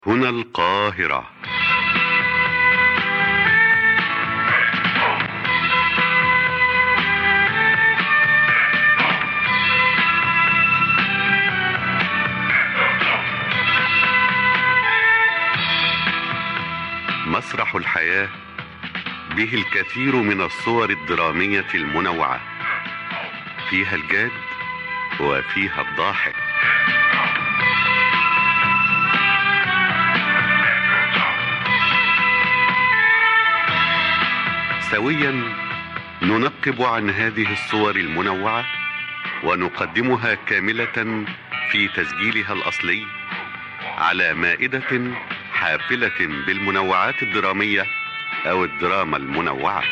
هنا القاهرة مسرح الحياة به الكثير من الصور الدرامية المنوعة فيها الجاد وفيها الضاحك سويا ننقب عن هذه الصور المنوعة ونقدمها كاملة في تسجيلها الأصلي على مائدة حافلة بالمنوعات الدرامية أو الدراما المنوعة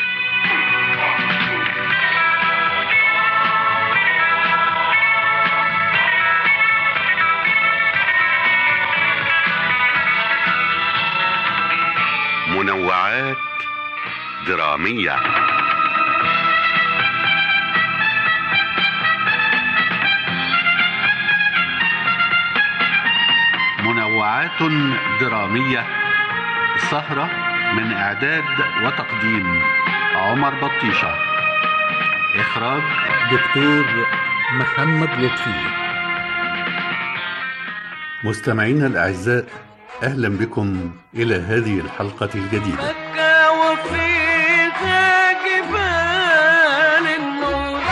منوعات درامية منوعات درامية سهرة من إعداد وتقديم عمر بطيشة إخراج دكتور محمد لطفي مستمعينا الأعزاء أهلا بكم إلى هذه الحلقة الجديدة مكة وفيها جبال النور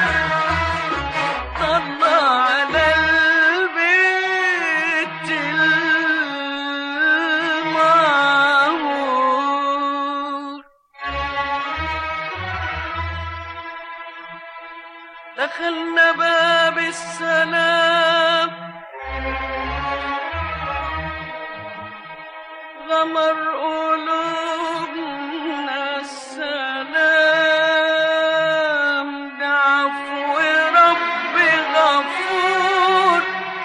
طلع على البيت المعمور دخلنا باب السلام غمر قلوبنا السلام بعفو رب غفور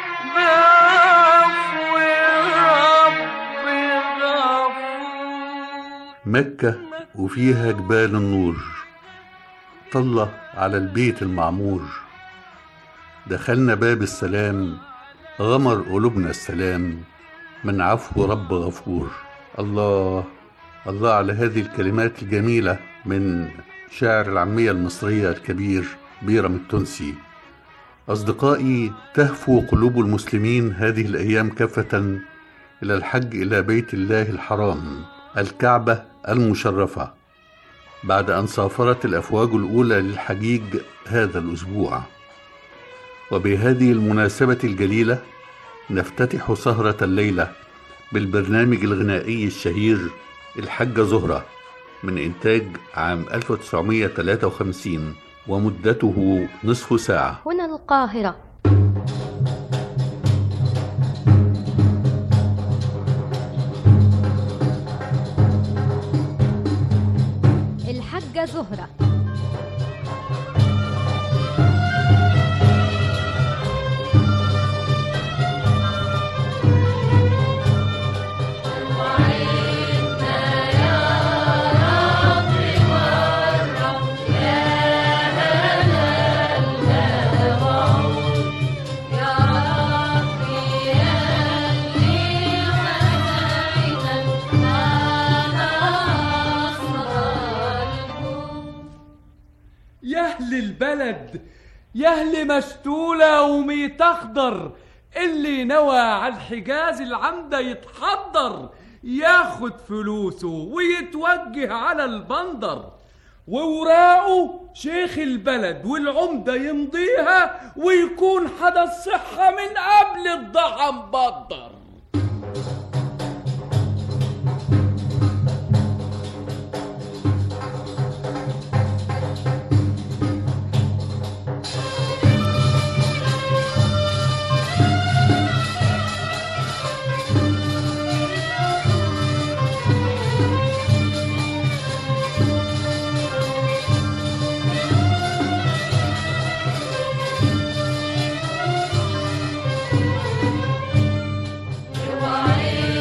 بعفو رب غفور مكة وفيها جبال النور طلة على البيت المعمور دخلنا باب السلام غمر قلوبنا السلام من عفو رب غفور الله الله على هذه الكلمات الجميلة من شاعر العامية المصرية الكبير بيرم التونسي أصدقائي تهفو قلوب المسلمين هذه الأيام كافة إلى الحج إلى بيت الله الحرام الكعبة المشرفة بعد أن سافرت الأفواج الأولى للحجيج هذا الأسبوع وبهذه المناسبة الجليلة نفتتح سهرة الليلة بالبرنامج الغنائي الشهير الحجة زهرة من إنتاج عام 1953 ومدته نصف ساعة هنا القاهرة الحجة زهرة يا اهل البلد يا اهل مشتولة وميت اخضر اللي نوى على الحجاز العمدة يتحضر ياخد فلوسه ويتوجه على البندر ووراقه شيخ البلد والعمدة يمضيها ويكون حدا الصحة من قبل الضحى مبدر وعين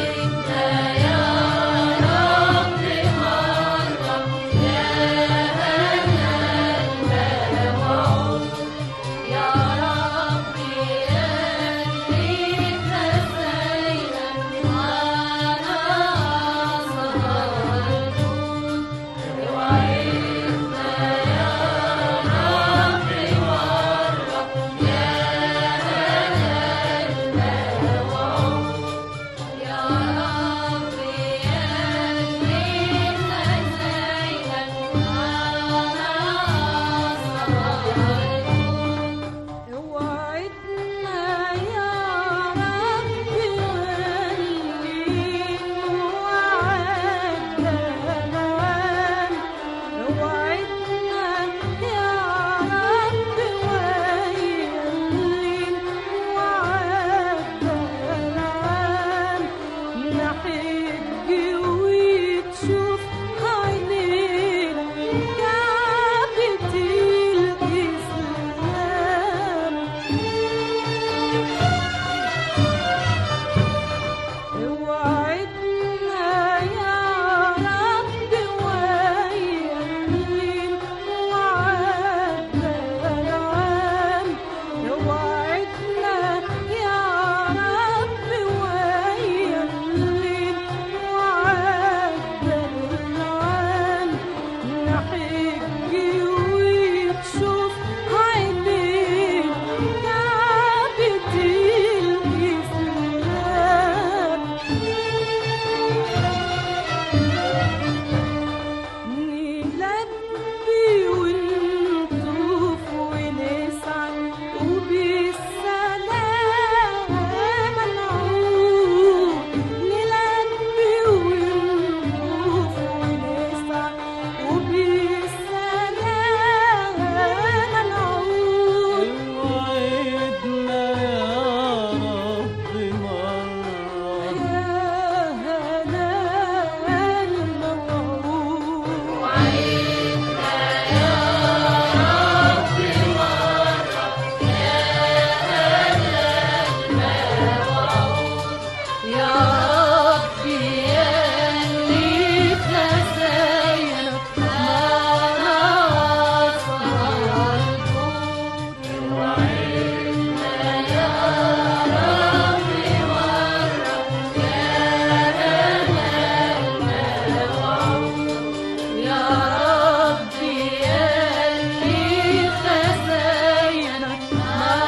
نحج وتشوف عينين كعبة الإسلام اوعدنا يا رب ويمين وعدنا العام اوعدنا يا رب ويمين وعدنا العام نحج وتشوف عينين كعبة الإسلام نلبي ونطوف ونسعى وبالسلام نعود نلبي ونطوف ونسعى وبالسلام نعود وعدنا يا رب مرة يا هلا الموعود يا ربي يا اللي خزاينك ما يا ربي يا اللي خزاينك ما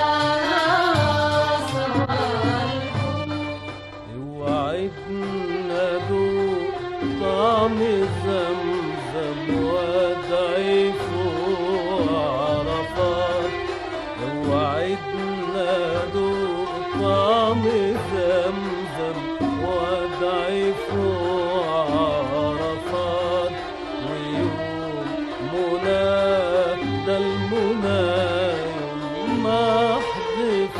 وعدنا ذوق طعم زمزم وادعي فوق عرفات وعدنا ذوق طعم زمزم وادعي فوق عرفات ويوم منى ده المنى يوم محذف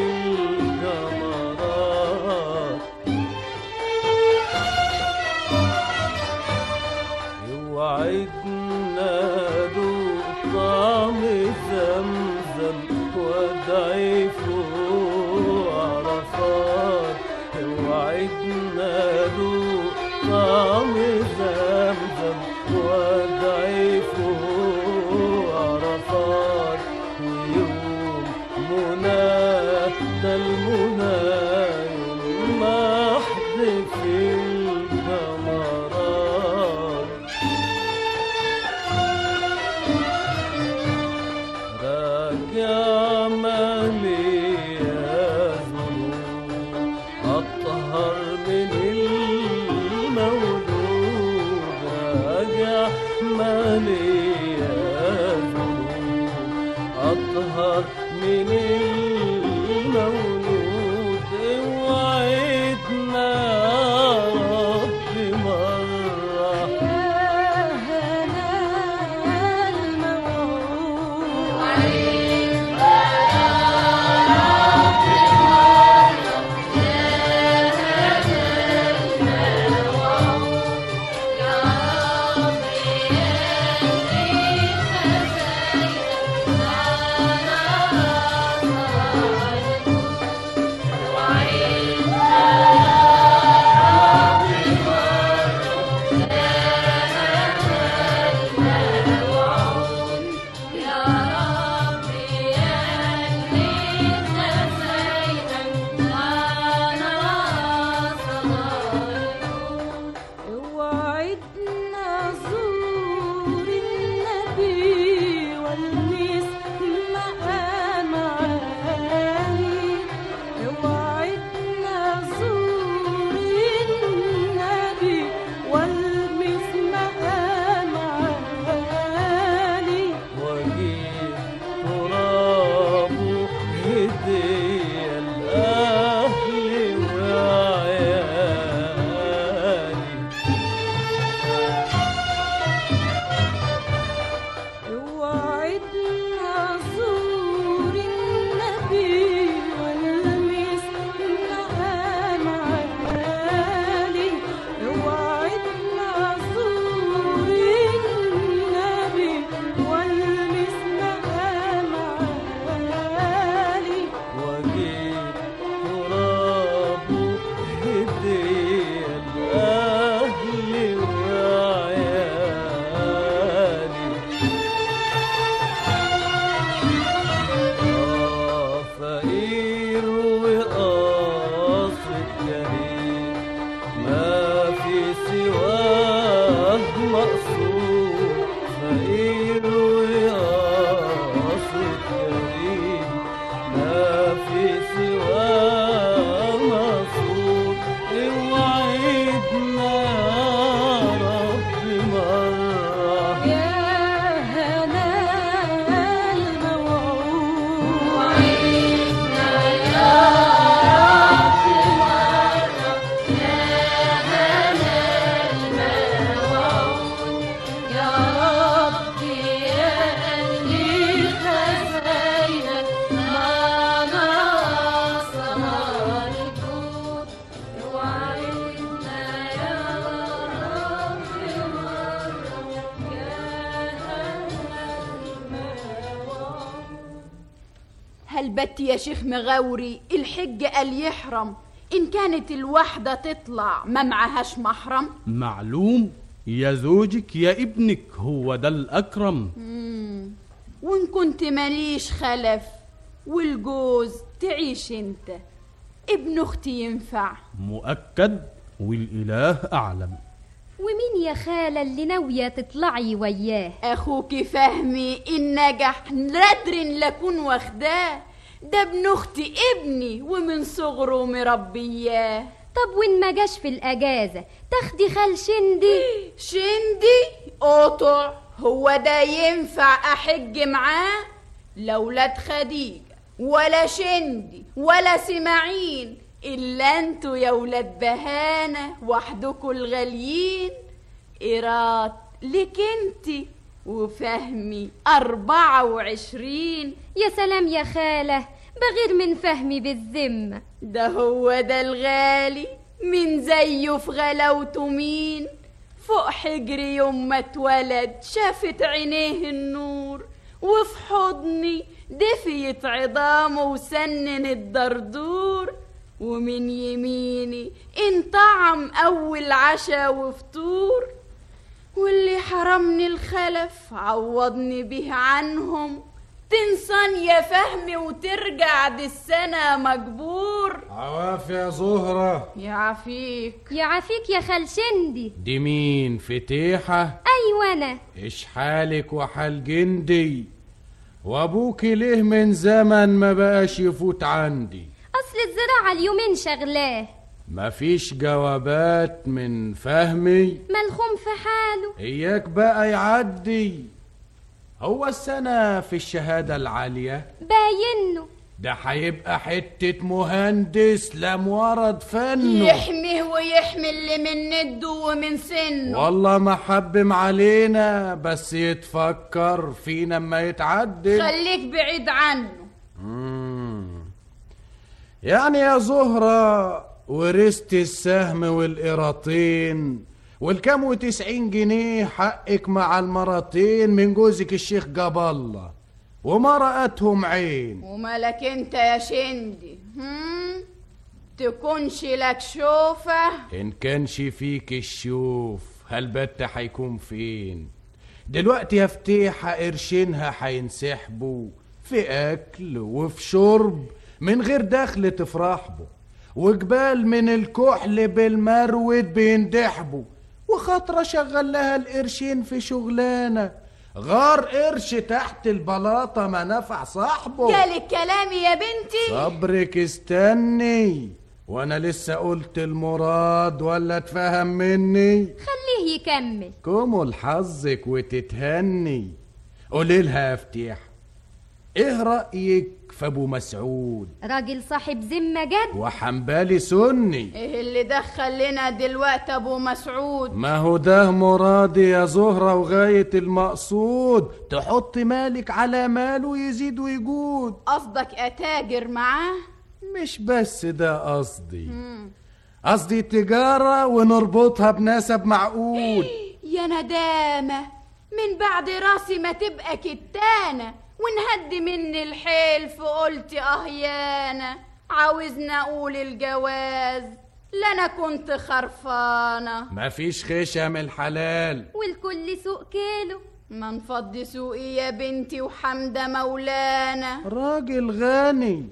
الجمرات وعدنا ذوق طعم زمزم وادعي فوق عرفات وعدنا ذوق طعم زمزم وادعي فوق عرفات ويوم منى ده المنى يوم محذف الجمرات راجع مالي يا ذنوب أطهر من المولود راجع مالي يا ذنوب أطهر من المولود وعدنا يا رب مرة يا هلا الموعود يا البت يا شيخ مغاوري الحج قال يحرم إن كانت الواحدة تطلع ما معهاش محرم معلوم يا زوجك يا ابنك هو ده الأكرم وإن كنت ماليش خلف والجوز تعيش انت ابن اختي ينفع مؤكد والإله أعلم ومين يا خالة اللي ناوية تطلعي وياه اخوك فهمي ان نجح ندر لكون واخداه ده ابن اختي ابني ومن صغره مربياه طب وين ما جاش في الأجازة تاخدي خال شندي شندي قطع هو ده ينفع احج معاه لا ولاد خديجه ولا شندي ولا سماعين الا انتوا يا ولاد بهانه وحدكوا الغاليين ايراد لك انتي وفهمي أربعة وعشرين يا سلام يا خالة بغير من فهمي بالذمة ده هو ده الغالي من زيه في غلاوته مين فوق حجري يوم ما اتولد شافت عينيه النور وفي حضني دفيت عظامه وسنن الدردور ومن يميني انطعم أول عشا وفطور واللي حرمني الخلف عوضني به عنهم تنسان يا فهمي وترجع دي السنة مجبور عواف يا زهرة يعافيك يعافيك يا خال شندي دي مين فتيحة أيوة أنا ايش حالك وحال جندي وابوك ليه من زمن ما بقاش يفوت عندي أصل الزراعة اليومين شغلاه مفيش جوابات من فهمي ملخوم في حاله اياك بقى يعدي هو السنة في الشهادة العالية باينه ده هيبقى حتة مهندس لم ورد فنه يحميه ويحمي اللي من نده ومن سنه والله ما حبم علينا بس يتفكر فينا اما يتعدل خليك بعيد عنه مم. يعني يا زهرة ورثت السهم والقراطين والكام وتسعين جنيه حقك مع المرتين من جوزك الشيخ جاب الله وما رأتهم عين ومالك انت يا شندي هم؟ تكونش لك شوفة إن كانش فيك الشوف هالبت هيكون فين دلوقتي يا فتيحة قرشينها هينسحبوا في أكل وفي شرب من غير دخل تفرح به وجبال من الكحل بالمرود بيندحبوا وخاطرة شغل لها القرشين في شغلانة غار قرش تحت البلاطة ما نفع صاحبه جالك كلامي يا بنتي صبرك استني وانا لسه قلت المراد ولا تفهم مني خليه يكمل كمل حظك وتتهني قولي لها يا فتيح ايه رأيك في ابو مسعود راجل صاحب ذمة جد وحنبالي سني ايه اللي دخل لنا دلوقتي ابو مسعود ما هو ده مرادي يا زهرة وغاية المقصود تحط مالك على ماله يزيد ويجود قصدك اتاجر معاه مش بس ده قصدي قصدي تجارة ونربطها بنسب معقول يا ندامة من بعد راسي ما تبقى كتانة ونهد مني الحيل فقلت اهيانة عاوزنا اقول الجواز لا انا كنت خرفانة مفيش خشم الحلال والكل سوق كيلو ما نفضي سوقي يا بنتي وحمدة مولانا راجل غني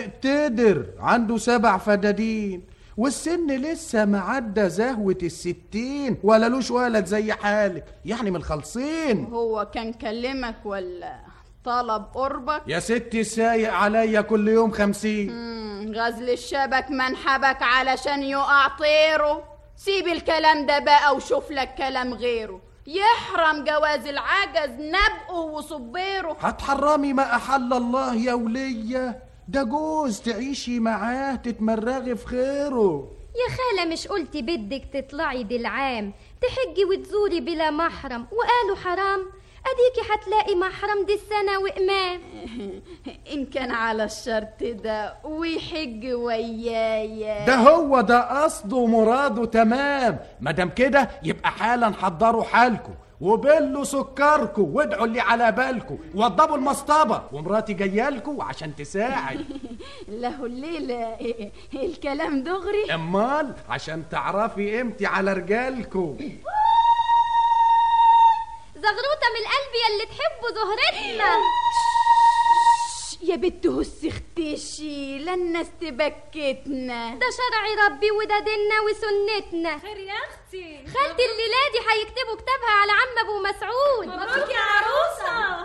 مقتدر عنده سبع فدادين والسن لسه معدى زهوة الستين ولا لوش ولد زي حالك يعني من الخلصين هو كان كلمك ولا طلب قربك يا ستي سايق عليا كل يوم خمسين مم، غزل الشبك منحبك علشان يقع طيره سيب الكلام ده بقى وشوف لك كلام غيره يحرم جواز العجز نبقه وصبيره هتحرمي ما أحل الله يا ولية ده جوز تعيشي معاه تتمرغي في خيره يا خالة مش قلتي بدك تطلعي دي العام تحجي وتزوري بلا محرم وقالوا حرام اديكي هتلاقي محرم دي السنة وامام إن كان على الشرط ده ويحج ويايا ده هو ده قصده ومراده تمام مادام كده يبقى حالا حضروا حالكم وبلوا سكركم وادعوا اللي على بالكم وضبوا المصطبة ومراتي جايالكم عشان تساعد له الليلة الكلام دغري امال عشان تعرفي قيمتي على رجالكم زغروطة من القلب يلي تحبوا زهرتنا يا بنت هس اختشي لا الناس تبكتنا ده شرع ربي وده ديننا وسنتنا خير يا اختي خالتي الليلة دي هيكتبوا كتابها على عم ابو مسعود مبروك يا عروسه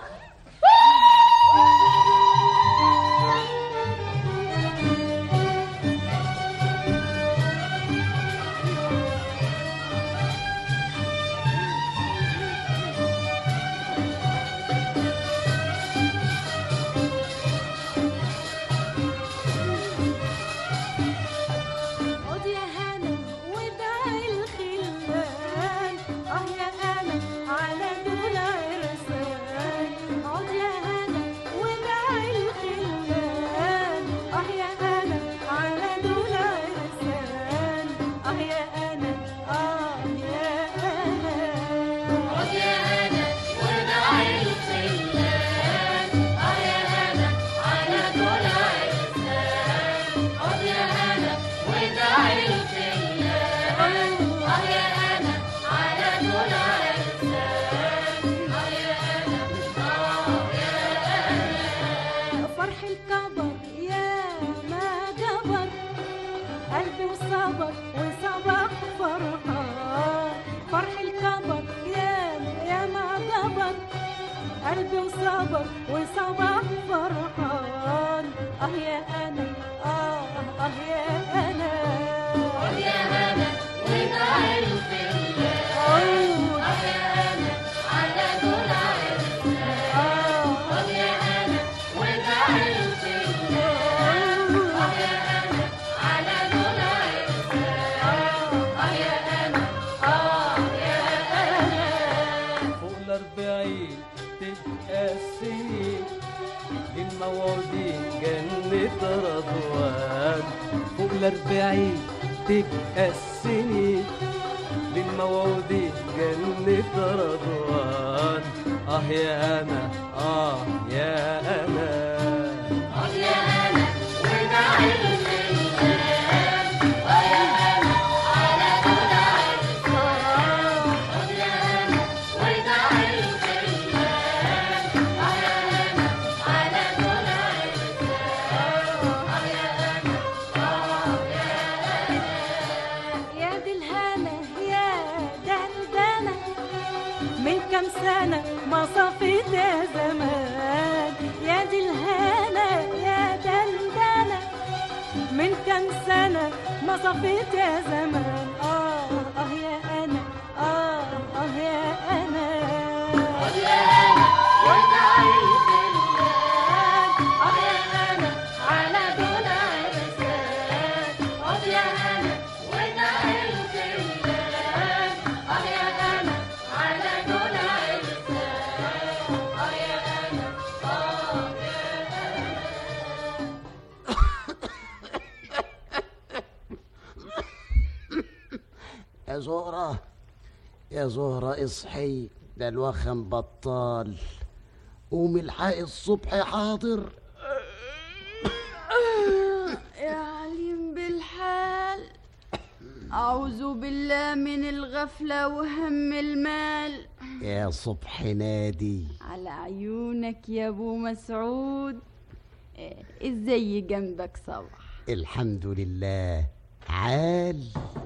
خد يا هنا وداعي الخلان اه يا انا على دول عرسان خد يا هنا وداعي الخلان اه يا انا على دول عرسان اه يا انا اه يا انا خد يا هنا وداعي الخلان اه يا هنا على دول عرسان خد يا هنا وداعي الخلان اه يا انا على دول عرسان اه يا انا اه يا انا فرح الكبر يا ما جبر قلبي وصبر وصبح فرحان فرح الكبر يا يا ما جبر قلبي وصبر وصبح فرحان اه يا انا اه اه يا انا اه يا انا وداعي الخلان اه يا انا على دول عرسان اه يا انا وداعي الخلان اه يا انا على دول عرسان اه يا انا اه يا انا فوق الأربعين تبقى السنين للموعودين جنة رضوان فوق الأربعين تبقى السنين للموعودين جنة رضوان آه يا أنا آه يا أنا اه يا انا وداعي الخلان اه يا انا على دول عرسان اه يا انا وداعي الخلان اه يا انا على دول عرسان اه يا انا اه يا انا يا دي الهنا يا دندنه من كم سنة ما صفيت يا زمان يا دي الهنا يا دندنة من كم سنة ما صفيت يا زمان آه آه يا أنا آه آه يا أنا آه يا أنا وداعي الخلان آه يا أنا على دول عرسان آه يا أنا وداعي الخلان آه يا أنا على دول عرسان آه يا أنا آه يا يا زهرة يا زهرة اصحي ده الوخم بطال قومي الحقي الصبح حاضر يا عليم بالحال أعوذ بالله من الغفلة وهم المال يا صبح نادي على عيونك يا أبو مسعود إيه، ازاي جنبك صبح الحمد لله عال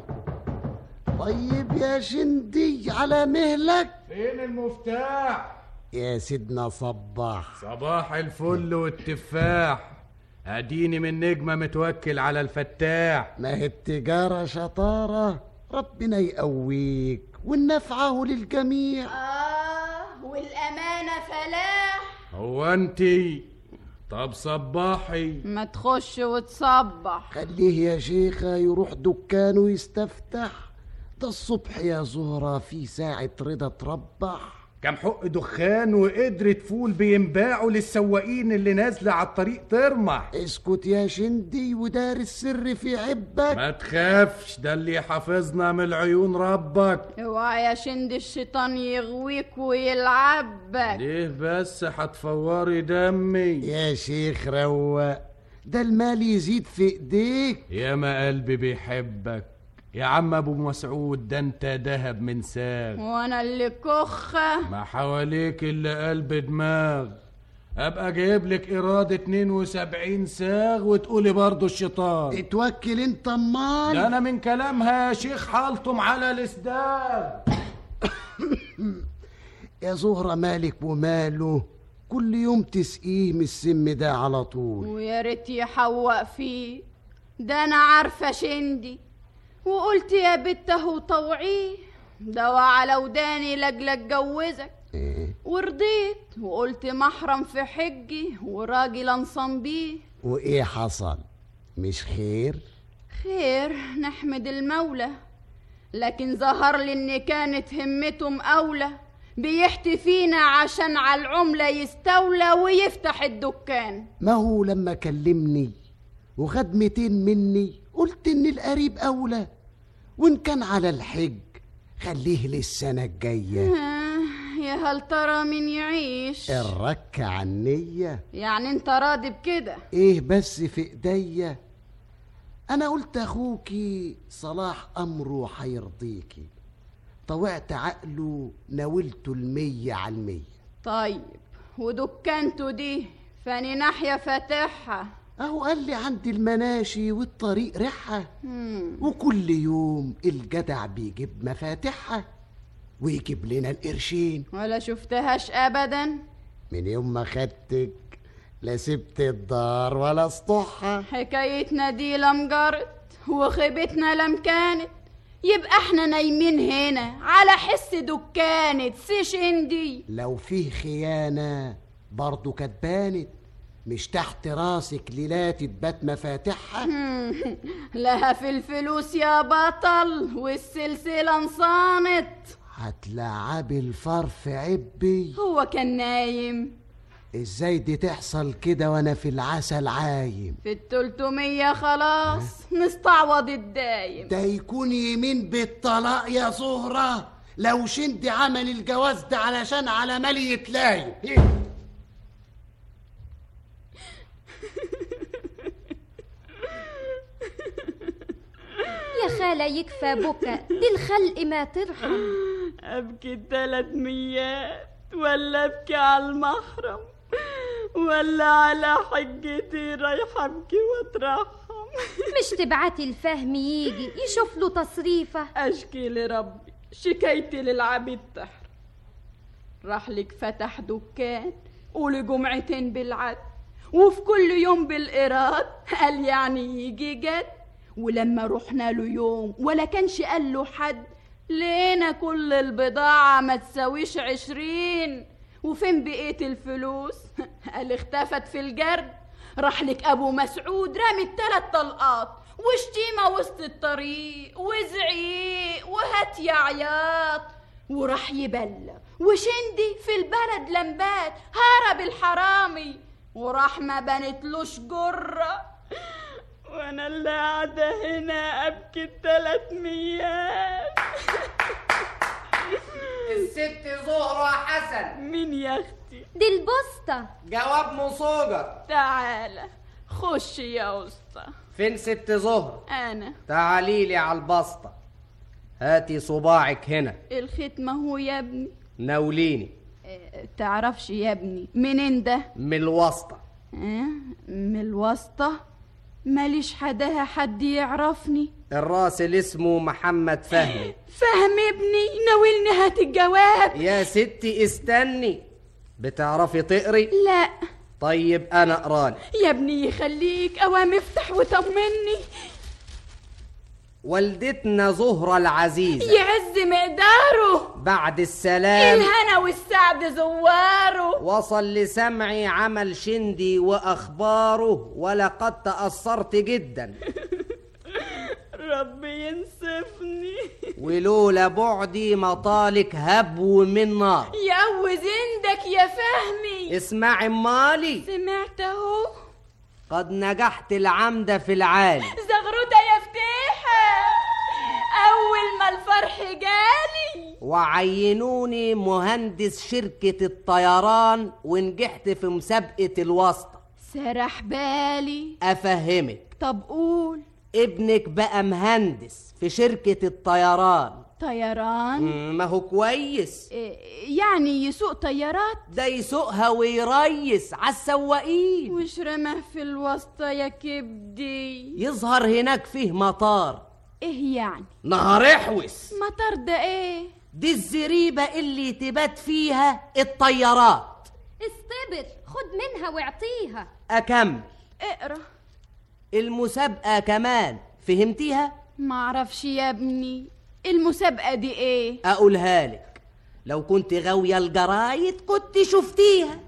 طيب يا شندي على مهلك فين المفتاح يا سيدنا صباح صباح الفل والتفاح اديني من نجمة متوكل على الفتاح ما هي التجارة شطارة ربنا يقويك والنفعه للجميع آه والأمانة فلاح هو انتي طب صباحي ما تخش وتصبح خليه يا شيخة يروح دكانه يستفتح ده الصبح يا زهرة في ساعة رضا تربح كم حق دخان وقدرة فول بينباعوا للسواقين اللي نازلة على الطريق ترمح اسكت يا شندي ودار السر في عبك ما تخافش ده اللي حافظنا من العيون ربك اوعى يا شند الشيطان يغويك ويلعبك ليه بس هتفوري دمي يا شيخ روق ده المال يزيد في ايديك يا ما قلبي بيحبك يا عم ابو مسعود ده انت دهب من ساغ وانا اللي كخة ما حواليك الا قلب دماغ ابقى جايب لك ايراد 72 ساغ وتقولي برضو الشيطان اتوكل انت امال ده انا من كلامها يا شيخ حالتم على الاسداد يا زهرة مالك وماله كل يوم تسقيه من السم ده على طول ويا ريت يحوق فيه ده انا عارفه شندي وقلت يا بت اهو طوعيه دوا على وداني لاجل اتجوزك إيه؟ ورضيت وقلت محرم في حجي وراجل انصم بيه وايه حصل مش خير خير نحمد المولى لكن ظهر لي ان كانت همته مقاولة بيحتي فينا عشان على العملة يستولى ويفتح الدكان ما هو لما كلمني وخد 200 مني قلت ان القريب اولى وان كان على الحج خليه للسنة الجاية آه، يا هل ترى مين يعيش الرك عنية يعني انت راضي بكده ايه بس في ايديا انا قلت اخوكي صلاح امره حيرضيكي طوعت عقله ناولته المية على المية طيب ودكانته دي فاني ناحية فاتحها اهو قال لي عندي المناشي والطريق ريحة مم. وكل يوم الجدع بيجيب مفاتيحها ويجيب لنا القرشين ولا شفتهاش ابدا من يوم ما خدتك لا سبت الدار ولا اسطحها حكايتنا دي لم جرت وخيبتنا لم كانت يبقى احنا نايمين هنا على حس دكانة سيشندي لو فيه خيانة برضو كانت بانت مش تحت راسك ليلات تبات مفاتيحها لها في الفلوس يا بطل والسلسلة انصانت هتلعبي الفار في عبي هو كان نايم ازاي دي تحصل كده وانا في العسل عايم في التلتمية خلاص نستعوض الدايم ده يكون يمين بالطلاق يا زهرة لو شندي عمل الجواز ده علشان على مال يتلايم يا خالة يكفى بكى دي الخلق ما ترحم ابكي التلات ميات ولا ابكي على المحرم ولا على حجتي رايحة ابكي واترحم مش تبعتي الفهم يجي يشوف له تصريفة اشكي لربي شكايتي للعبيد تحر راح لك فتح دكان قولي جمعتين بالعد وفي كل يوم بالإيراد قال يعني يجي جد ولما رحنا له يوم ولا كانش قال له حد لقينا كل البضاعة ما تساويش عشرين وفين بقية الفلوس قال اختفت في الجرد راح لك ابو مسعود رامي التلات طلقات وشتيمة وسط الطريق وزعيق وهات يا عياط وراح يبلغ وشندي في البلد لمبات هرب الحرامي وراح ما بنتلوش جرة وانا اللي قاعدة هنا ابكي التلات ميات الست زهرة حسن مين يا اختي دي البسطة جواب مصوجة تعالى خش يا اسطى فين ست زهرة انا تعالي لي على البسطة هاتي صباعك هنا الختمة هو يا ابني ناوليني اه، تعرفش يا ابني منين ده من الوسطى اه؟ من الواسطة ماليش حداها حد يعرفني الراس اللي اسمه محمد فهمي فهم ابني ناولني هات الجواب يا ستي استني بتعرفي تقري لا طيب انا اقرالي يا ابني يخليك اوام افتح وطمني والدتنا زهرة العزيزة يعز مقداره بعد السلام الهنا والسعد زواره وصل لسمعي عمل شندي واخباره ولقد تاثرت جدا ربي ينصفني ولولا بعدي مطالك هبو من نار يقوي وزندك يا فهمي اسمعي امالي سمعت اهو قد نجحت العمدة في العالي زغروطة يا فتيحة أول ما الفرح جالي وعينوني مهندس شركة الطيران ونجحت في مسابقة الواسطة سرح بالي أفهمك طب قول ابنك بقى مهندس في شركة الطيران طيران مم، ما هو كويس إيه، يعني يسوق طيارات ده يسوقها ويريس على السواقين وش رماه في الواسطة يا كبدي يظهر هناك فيه مطار ايه يعني نهار احوس مطار ده ايه دي الزريبة اللي تبات فيها الطيارات استبر خد منها واعطيها أكمل اقرا المسابقة كمان فهمتيها؟ معرفش يا ابني المسابقة دي ايه أقولها لك لو كنت غاوية الجرايد كنت شفتيها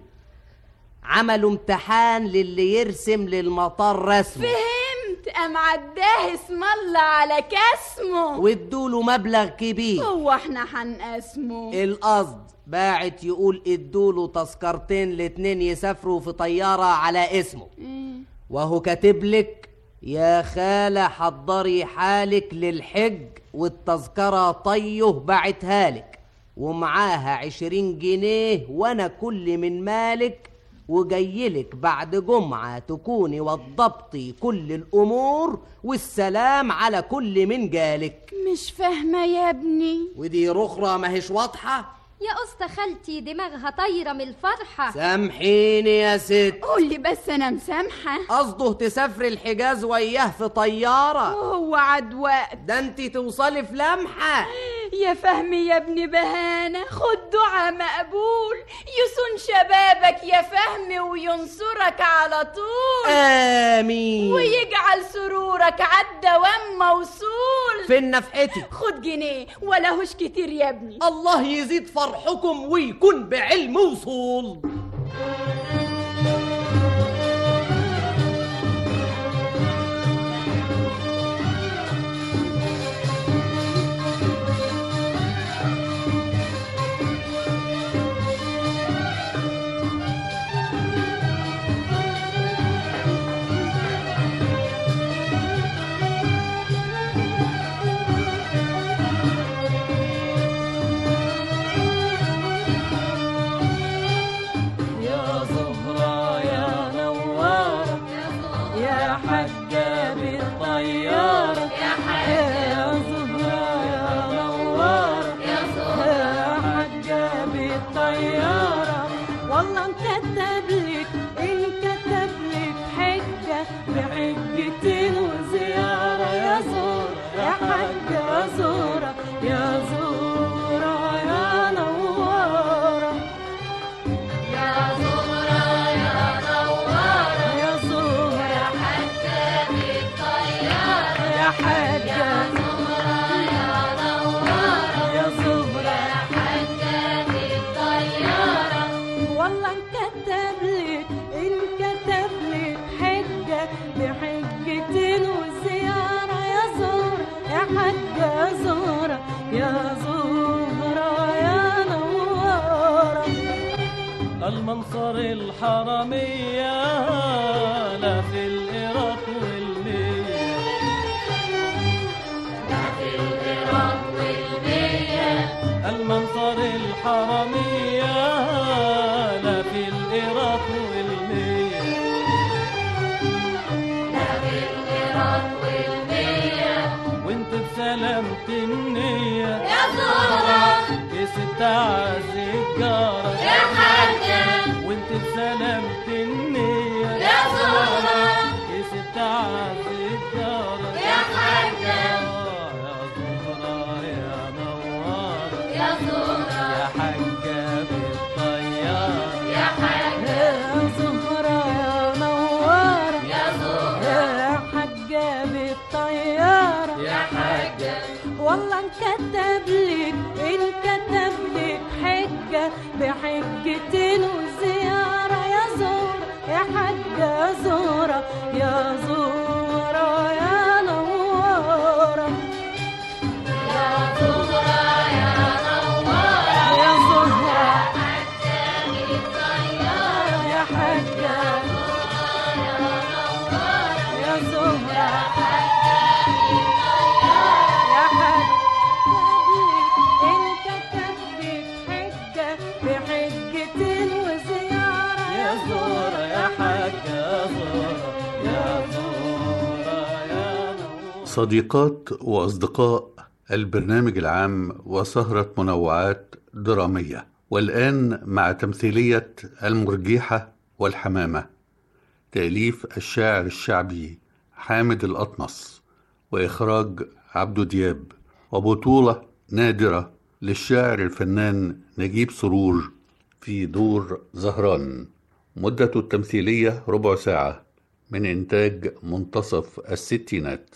عملوا امتحان للي يرسم للمطار رسمه فهمت ام عداه اسم الله على كاسمه وادوله مبلغ كبير هو احنا هنقسمه القصد باعت يقول ادوله تذكرتين الاتنين يسافروا في طيارة على اسمه إيه. وهو كاتب لك يا خالة حضري حالك للحج والتذكرة طيه بعتها لك ومعاها عشرين جنيه وانا كل من مالك وجايلك بعد جمعة تكوني وضبطي كل الأمور والسلام على كل من جالك مش فاهمة يا ابني ودي رخرة ما هيش واضحة يا أسطى خالتي دماغها طايرة من الفرحة سامحيني يا ست قولي بس انا مسامحة قصده تسافري الحجاز وياه في طيارة وهو عد وقت ده انت توصلي في لمحة يا فهمي يا ابن بهانة خد دعاء مقبول يصون شبابك يا فهمي وينصرك على طول آمين ويجعل سرورك عالدوام موصول فين نفحتي خد جنيه ولا هوش كتير يا ابني الله يزيد فرحكم ويكون بعلم وصول يا زهرة يا نوارة يا حجة بالطيارة يا زهرة يا نوارة يا حجة بالطيارة والله انكتب لك انكتب لك حجة بحجتين وزيارة يا زورة يا حاجة زورة يا زورة يا نوارة يا زورة يا نوارة يا زورة يا حاجة بالطيارة يا حاجة زورة يا نوارة يا زورة يا حاجة بالطيارة والله انكتب لك انكتب لك حجة بحجتين وزيارة يا زورة يا حاجة زورة يا زورة يا نورة المنصر الحرمية لا في العراق والمية المنصر الحرمية لا في العراق والمية وانت بسلامة النية يا زهرة كيس التعازي الجارة يا حاجة وانت بسلامة النية يا زهرة كيس التعازي الجارة يا حاجة آه، يا زهرة يا نوارة يا زهرة يا حاجة بالطيارة يا حاجة يا زهرة يا نورة يا زهرة يا حاجة بالطيارة يا حاجة والله انكتب لك انكتب لك حجة بحجتين وزيارة يا زورة يا حاجة زورة يا زورة يا نورة يا زهرة يا نورة يا زهرة صديقات وأصدقاء البرنامج العام وسهرة منوعات درامية والآن مع تمثيلية المرجيحة والحمامة تأليف الشاعر الشعبي حامد الأطمس وإخراج عبدو دياب وبطولة نادرة للشاعر الفنان نجيب سرور في دور زهران مدة التمثيلية ربع ساعة من إنتاج منتصف الستينات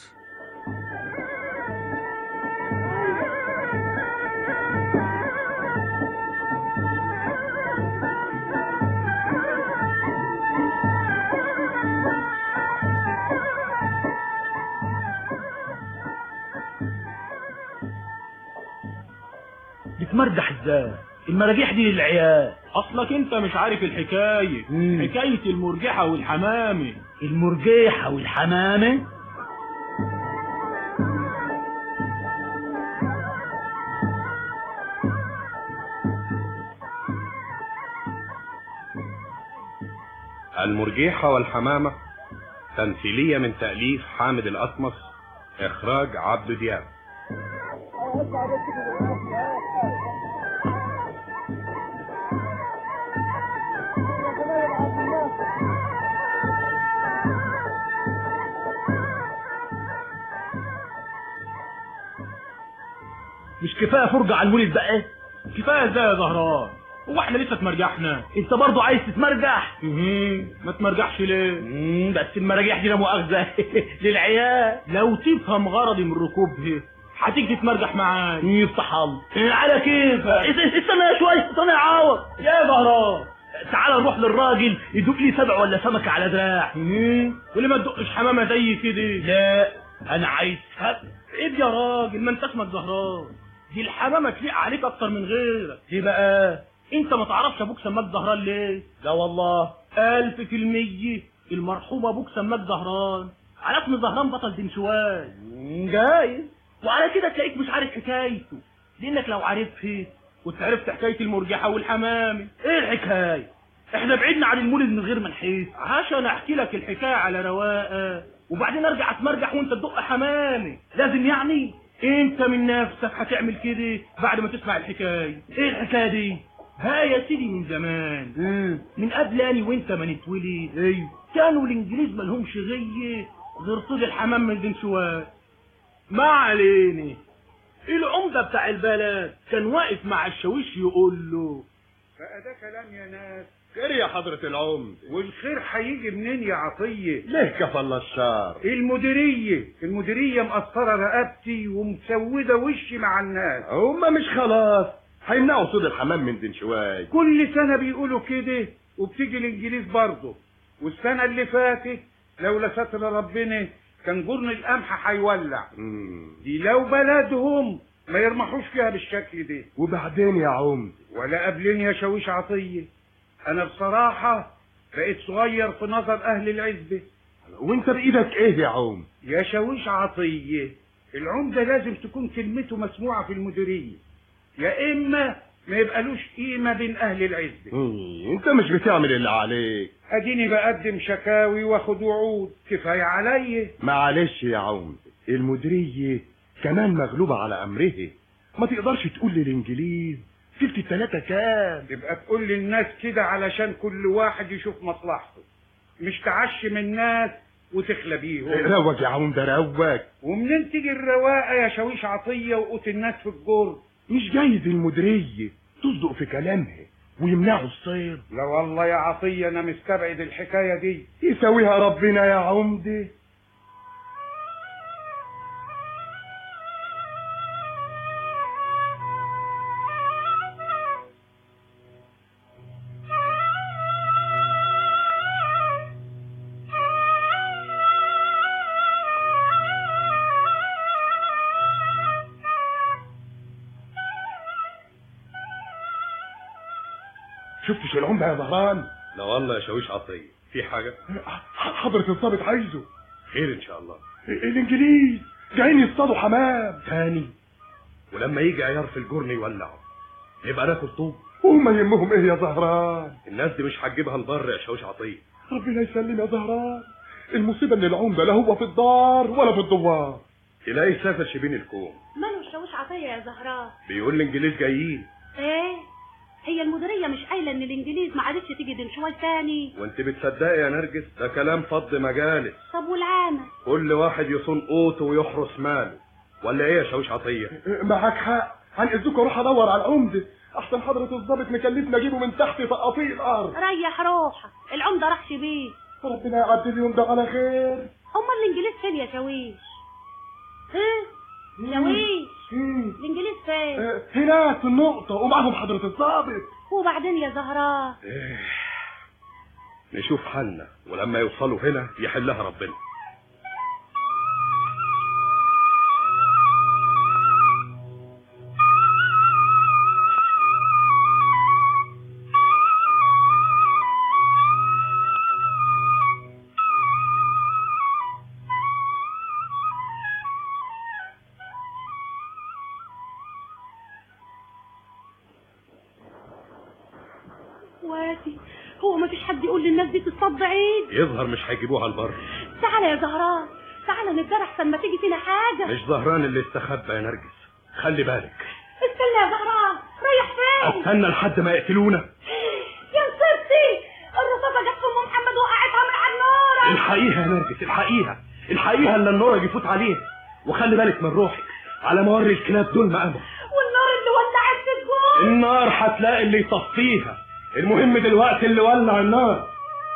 بتمرجح ازاي المراجيح دي للعيال اصلك انت مش عارف الحكايه حكايه المرجحه والحمامه المرجيحه والحمامه المرجيحة والحمامة تمثيلية من تأليف حامد الأطمس إخراج عبد دياب مش كفايه فرجه على المولد بقى كفايه ازاي يا زهران هو احنا لسه اتمرجحنا انت برضو عايز تتمرجح مهم. ما تمرجحش ليه مم، بس المراجيح دي لا مؤاخذه للعيال لو تفهم غرضي من ركوبها هتيجي تتمرجح معايا يفتح الله على كيف استنى شويه استنى يا عوض يا زهران تعال نروح للراجل يدق لي سبع ولا سمكه على دراع وليه ما تدقش حمامه زي كده لا انا عايز سبع عيب يا راجل ما انت اسمك زهران دي الحمامه تليق عليك اكتر من غيرك ليه بقى انت ما تعرفش ابوك سماك زهران ليه لا والله الف في المية المرحوم ابوك سماك زهران على اسم زهران بطل دنشواي جايز وعلى كده تلاقيك مش عارف حكايته لانك لو عارفها كنت عرفت حكايه المرجحه والحمامه ايه الحكايه احنا بعدنا عن المولد من غير ما نحس عشان احكي لك الحكايه على رواقه وبعدين ارجع اتمرجح وانت تدق حمامه لازم يعني انت من نفسك هتعمل كده بعد ما تسمع الحكايه ايه الحكايه دي ها يا سيدي من زمان مم. من قبل اني وانت ما نتولد ايوه كانوا الانجليز مالهمش غيه غير صيد الحمام من دنشوات ما علينا العمده بتاع البلد كان واقف مع الشاويش يقول له بقى ده كلام يا ناس خير يا حضرة العمد والخير هيجي منين يا عطية ليه كفل الشار المديرية المديرية مقصرة رقبتي ومسودة وشي مع الناس هما مش خلاص هيمنعوا صيد الحمام من دنشواي كل سنة بيقولوا كده وبتيجي الانجليز برضه والسنة اللي فاتت لولا ستر ربنا كان جرن القمح هيولع دي لو بلدهم ما يرمحوش فيها بالشكل ده وبعدين يا عمد ولا قبلين يا شاويش عطية انا بصراحة بقيت صغير في نظر اهل العزبة وانت بايدك ايه يا عمد يا شاويش عطية العمدة لازم تكون كلمته مسموعة في المديرية يا اما ما يبقالوش قيمة بين اهل العزبة مم، انت مش بتعمل اللي عليك اديني بقدم شكاوي واخد وعود كفاية عليا معلش يا عمد المديرية كمان مغلوبة على امرها ما تقدرش تقول للانجليز تلت التلاتة كام تبقى تقول للناس كده علشان كل واحد يشوف مصلحته مش تعشم الناس وتخلى بيهم روج يا عمد روج ومنين تيجي الرواقه يا شاويش عطيه وقوت الناس في الجر مش جايز المديرية تصدق في كلامها ويمنعوا الصيد لا والله يا عطيه انا مستبعد الحكايه دي يساويها ربنا يا عمدي شفتش العمدة يا زهران لا والله يا شاويش عطية في حاجة حضرة الضابط عايزه خير ان شاء الله الانجليز جايين يصطادوا حمام تاني ولما يجي عيار في الجرن يولعوا يبقى ناكل طوب وهم يهمهم ايه يا زهران الناس دي مش هتجيبها البر يا شاويش عطية ربنا يسلم يا زهران المصيبة ان العمدة لا هو في الدار ولا في الدوار تلاقيه سافر شبين الكوم ماله الشاويش عطيه يا زهراء بيقول الانجليز جايين ايه هي المديريه مش قايله ان الانجليز ما عادتش تيجي دنشوال تاني وانت بتصدقي يا نرجس ده كلام فض مجالس طب والعامه كل واحد يصون قوته ويحرس ماله ولا ايه يا شاويش عطيه معاك حق هنقذوك اروح ادور على العمده احسن حضرة الضابط مكلفنا اجيبه من تحت تقاطيع الارض ريح روحك العمده راح شبيه ربنا يعدي اليوم ده على خير امال الانجليز فين يا شاويش ها شاويش الانجليز فين آه، هناك في النقطة ومعهم حضرة الضابط وبعدين يا زهراء إيه. نشوف حالنا ولما يوصلوا هنا يحلها ربنا وادي هو ما فيش حد يقول للناس دي تصطاد بعيد يظهر مش هيجيبوها البر تعالى يا زهراء تعالى نتجرح احسن ما تيجي فينا حاجه مش زهران اللي استخبى يا نرجس خلي بالك استنى يا زهراء رايح فين استنى لحد ما يقتلونا يا نصيبتي الرصاصه جت في ام محمد وقعتها من على النور الحقيها يا نرجس الحقيها الحقيها الا النور يفوت عليها وخلي بالك من روحك على ما اوري الكلاب دول مقامهم والنار اللي ولعت في الجول النار هتلاقي اللي يطفيها المهم دلوقتي اللي ولع النار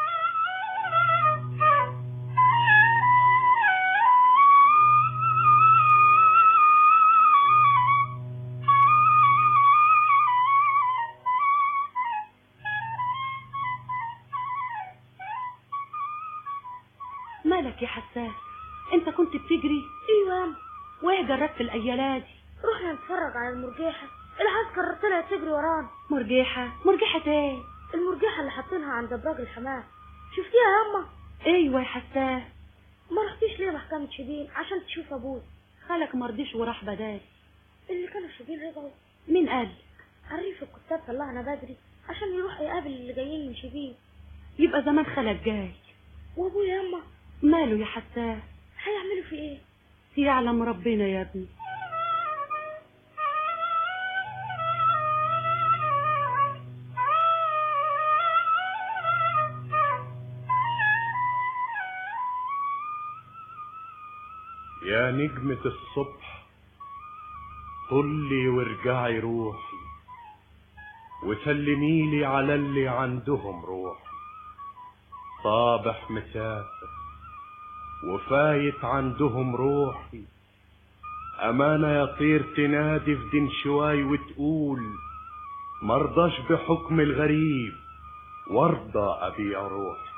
مالك يا حساس انت كنت بتجري ايوه وايه جربت الايالات رحنا نتفرج على المرجيحة العسكر طلعت تجري ورانا مرجيحة مرجيحة ايه المرجيحة اللي حاطينها عند ابراج الحمام شفتيها يا اما ايوه يا حساس ما رحتيش ليه محكمة شبين عشان تشوف ابوي خالك مرضيش وراح بدال اللي كانوا في شبين رجعوا مين قال عريف الكتاب طلعنا بدري عشان يروح يقابل اللي جايين من شبين يبقى زمان خالك جاي وابويا يا اما ماله يا حساس هيعملوا في ايه يعلم ربنا يا ابني يا نجمة الصبح طلي وارجعي روحي وسلميلي على اللي عندهم روحي صابح مسافر وفايت عندهم روحي أمانة يا طير تنادي في دين شواي وتقول مرضاش بحكم الغريب وارضى أبيع روحي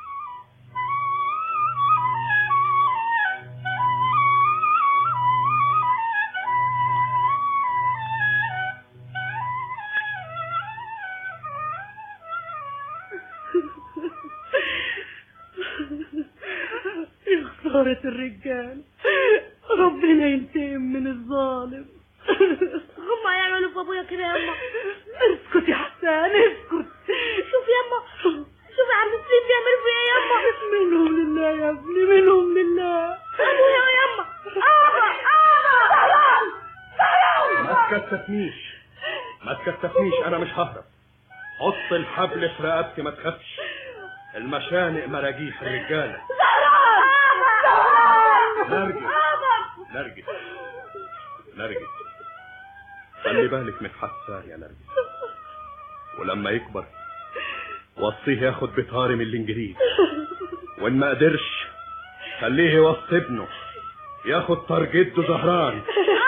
يا خسارة الرجال ربنا ينتقم من الظالم هم هيعملوا في ابويا كده يا اما اسكت يا حسان اسكت شوف يا اما شوف يا عم سليم بيعملوا في ايه يا اما منهم لله يا ابني منهم لله ابويا يا اما ابا ابا ما تكتفنيش ما تكتفنيش انا مش ههرب حط الحبل في رقبتي ما تخافش المشانق مراجيح الرجاله نرجس نرجس نرجس خلي بالك من حسان يا نرجس ولما يكبر وصيه ياخد بطاري من الانجليز وان ما قدرش خليه يوصي ابنه ياخد طار جده زهران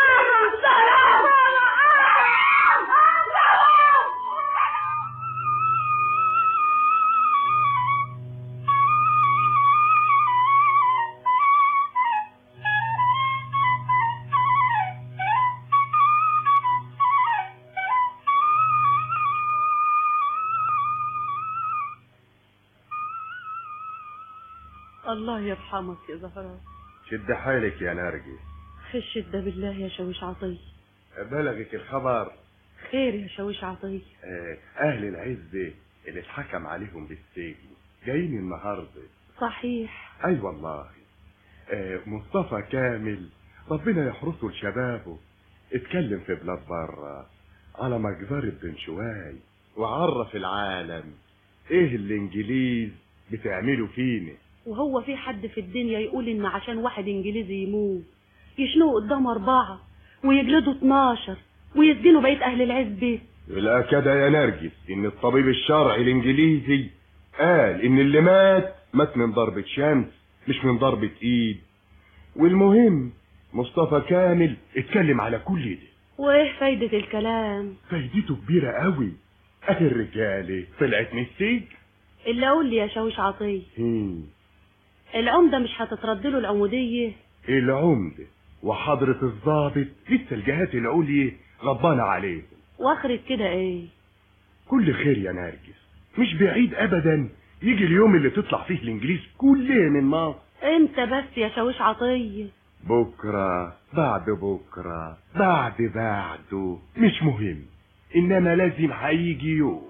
الله يرحمك يا زهراء شد حيلك يا نرجس خش ده بالله يا شويش عطية بلغك الخبر خير يا شويش عطية آه، اهل العزة اللي اتحكم عليهم بالسجن جايين النهارده صحيح اي والله آه، مصطفى كامل ربنا يحرسه لشبابه اتكلم في بلاد بره على مجزرة بن شواي وعرف العالم ايه الانجليز بتعملوا فينا وهو في حد في الدنيا يقول ان عشان واحد انجليزي يموت يشنقوا قدام اربعة ويجلدوا 12 ويسجنوا بقية اهل العزبة يبقى كده يا نرجس ان الطبيب الشرعي الانجليزي قال ان اللي مات مات من ضربة شمس مش من ضربة ايد والمهم مصطفى كامل اتكلم على كل ده وايه فايدة الكلام فايدته كبيرة قوي اهي الرجالة طلعت من السجن اللي اقول لي يا شاويش عطية هم، العمدة مش هتترد له العمودية العمدة وحضرة الضابط لسه الجهات العليا غضبانة عليهم واخرة كده ايه كل خير يا نرجس مش بعيد ابدا يجي اليوم اللي تطلع فيه الانجليز كلها من مصر انت بس يا شاويش عطية بكرة بعد بكرة بعد بعده مش مهم انما لازم هيجي يوم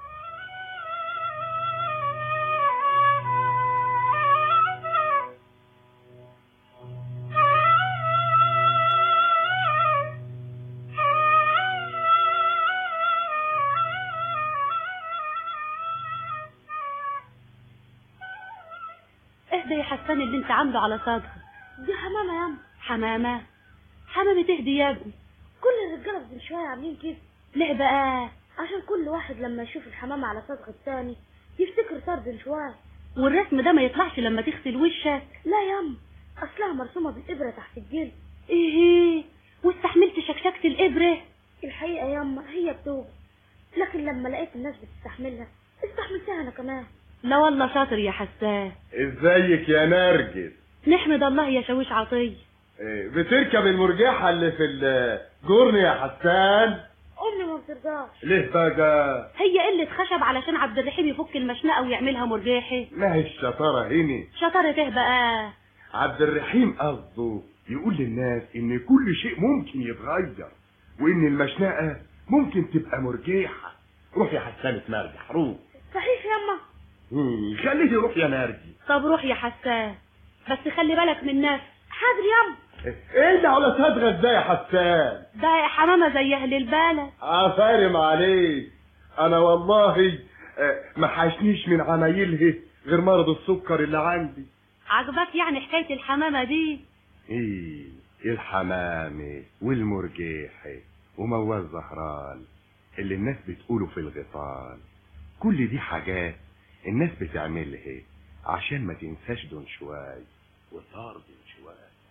اهدى يا حسان اللي انت عامله على صدرك دي حمامة ياما حمامة حمامة تهدي يا ابني كل الرجالة في شوية عاملين كده ليه بقى عشان كل واحد لما يشوف الحمامة على صدغ التاني يفتكر طرد شوية والرسم ده ما يطلعش لما تغسل وشك لا ياما اصلها مرسومة بالإبرة تحت الجلد ايه واستحملت شكشكة الإبرة الحقيقة ياما هي بتوجع لكن لما لقيت الناس بتستحملها استحملتها انا كمان لا والله شاطر يا حسان ازيك يا نرجس نحمد الله يا شاويش عطية إيه، بتركب المرجحة اللي في الجرن يا حسان امي ما بترضاش ليه بقى هي قلة خشب علشان عبد الرحيم يفك المشنقة ويعملها مرجيحة ما هي الشطارة هنا شطارة ايه بقى عبد الرحيم قصده يقول للناس ان كل شيء ممكن يتغير وان المشنقة ممكن تبقى مرجيحة روح يا حسان اتمرجح روح صحيح ياما مم، خليه يروح يا نرجي طب روح يا حسان بس خلي بالك من نفسك حاضر ياما ايه ده على صدغة ازاي يا حسان ده يا حمامة زي اهل البلد عفارم عليك انا والله آه، ما حاشنيش من عمايلها غير مرض السكر اللي عندي عجبك يعني حكاية الحمامة دي ايه الحمامة والمرجيحة وموال زهران اللي الناس بتقوله في الغيطان كل دي حاجات الناس بتعملها عشان ما تنساش دون شوي وصار دون شوي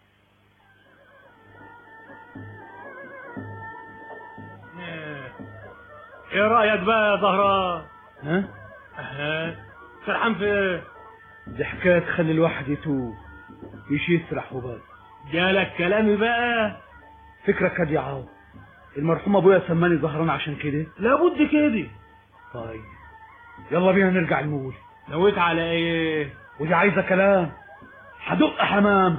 ايه رايك بقى يا زهران ها اه سرحان في ايه دي حكاية تخلي الواحد يتوه مش يسرح وبس جالك كلامي بقى فكرك كده يا عاو المرحوم ابويا سماني زهران عشان كده لابد كده طيب يلا بينا نرجع المول نويت على ايه ودي عايزه كلام هدق حمام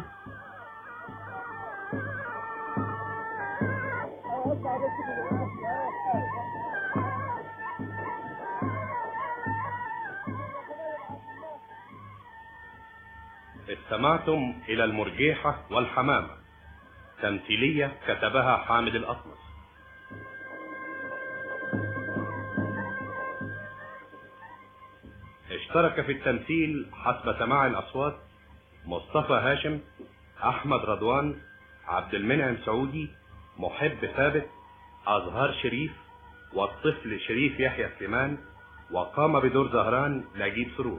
استمعتم إلى المرجيحة والحمامة تمثيلية كتبها حامد الأطمس اشترك في التمثيل حسب سماع الأصوات مصطفى هاشم أحمد رضوان عبد المنعم سعودي محب ثابت أزهار شريف والطفل شريف يحيى سليمان وقام بدور زهران نجيب سرور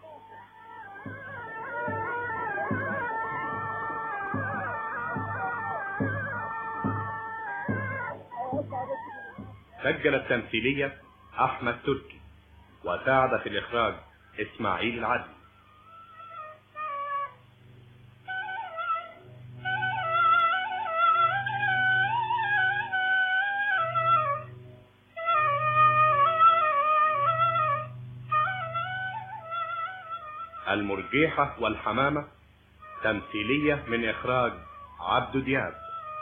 سجل التمثيلية أحمد تركي وساعد في الإخراج إسماعيل العدل المرجيحة والحمامة تمثيلية من إخراج عبد دياب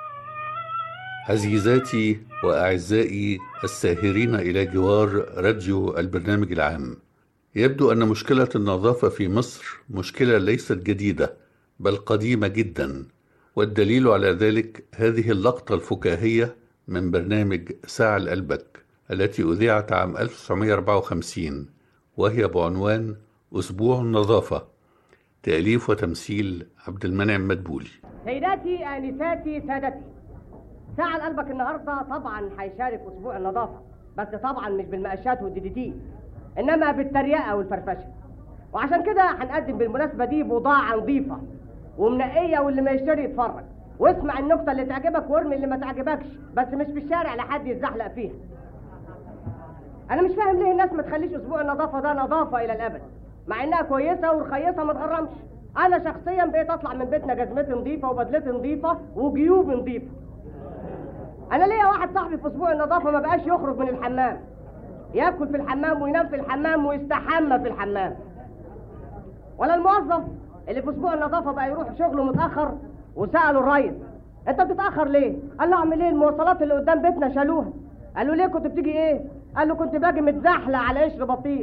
عزيزاتي وأعزائي الساهرين إلى جوار راديو البرنامج العام يبدو أن مشكلة النظافة في مصر مشكلة ليست جديدة بل قديمة جدا والدليل على ذلك هذه اللقطة الفكاهية من برنامج ساعة الألبك التي أذيعت عام 1954 وهي بعنوان أسبوع النظافة تأليف وتمثيل عبد المنعم مدبولي سيداتي آنساتي سادتي ساعة لقلبك النهاردة طبعا هيشارك أسبوع النظافة بس طبعا مش بالمقاشات والديديتي إنما بالتريقة والفرفشة وعشان كده هنقدم بالمناسبة دي بضاعة نظيفة ومنقية واللي ما يشتري يتفرج واسمع النكتة اللي تعجبك وارمي اللي ما تعجبكش بس مش في الشارع لحد يتزحلق فيها أنا مش فاهم ليه الناس ما تخليش أسبوع النظافة ده نظافة إلى الأبد مع إنها كويسة ورخيصة ما تغرمش أنا شخصيا بقيت أطلع من بيتنا جزمتي نظيفة وبدلتي نظيفة وجيوبي نظيفة انا ليا واحد صاحبي في اسبوع النظافه ما بقاش يخرج من الحمام ياكل في الحمام وينام في الحمام ويستحمى في الحمام ولا الموظف اللي في اسبوع النظافه بقى يروح شغله متاخر وساله الريس انت بتتاخر ليه قال له اعمل ايه المواصلات اللي قدام بيتنا شالوها قال له ليه كنت بتيجي ايه قال له كنت باجي متزحلق على قشر بطيخ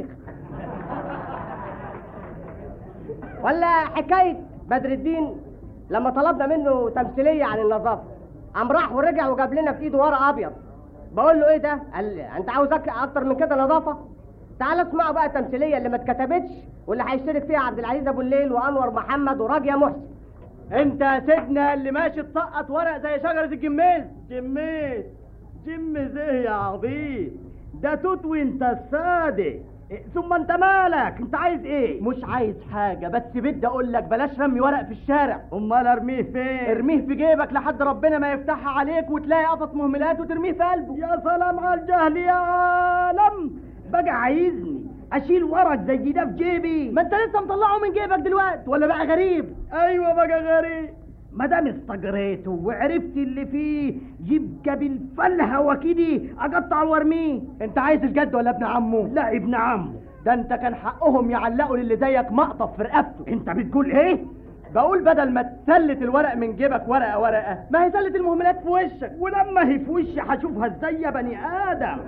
ولا حكايه بدر الدين لما طلبنا منه تمثيليه عن النظافه قام راح ورجع وجاب لنا في ايده ورق ابيض بقول له ايه ده قال لي انت عاوز أك- اكتر من كده نظافه تعال اسمعوا بقى التمثيليه اللي ما اتكتبتش واللي هيشترك فيها عبد العزيز ابو الليل وانور محمد وراجيه محسن انت يا سيدنا اللي ماشي تسقط ورق زي شجرة الجميز جميز جميز ايه يا عبيط ده توت وانت الصادق إيه، ثم انت مالك انت عايز ايه مش عايز حاجة بس بدي اقول لك بلاش رمي ورق في الشارع امال ارميه فين ارميه في جيبك لحد ربنا ما يفتحها عليك وتلاقي قفص مهملات وترميه في قلبه يا سلام على الجهل يا عالم بقى عايزني اشيل ورق زي ده في جيبي ما انت لسه مطلعه من جيبك دلوقتي ولا بقى غريب ايوه بقى غريب ما دام استجريته وعرفت اللي فيه يبقى بالفلهة وكده اقطع وارميه انت عايز الجد ولا ابن عمه لا ابن عمه ده انت كان حقهم يعلقوا للي زيك مقطف في رقبته انت بتقول ايه بقول بدل ما تسلت الورق من جيبك ورقه ورقه ما هي سلت المهملات في وشك ولما هي في وشي هشوفها ازاي يا بني ادم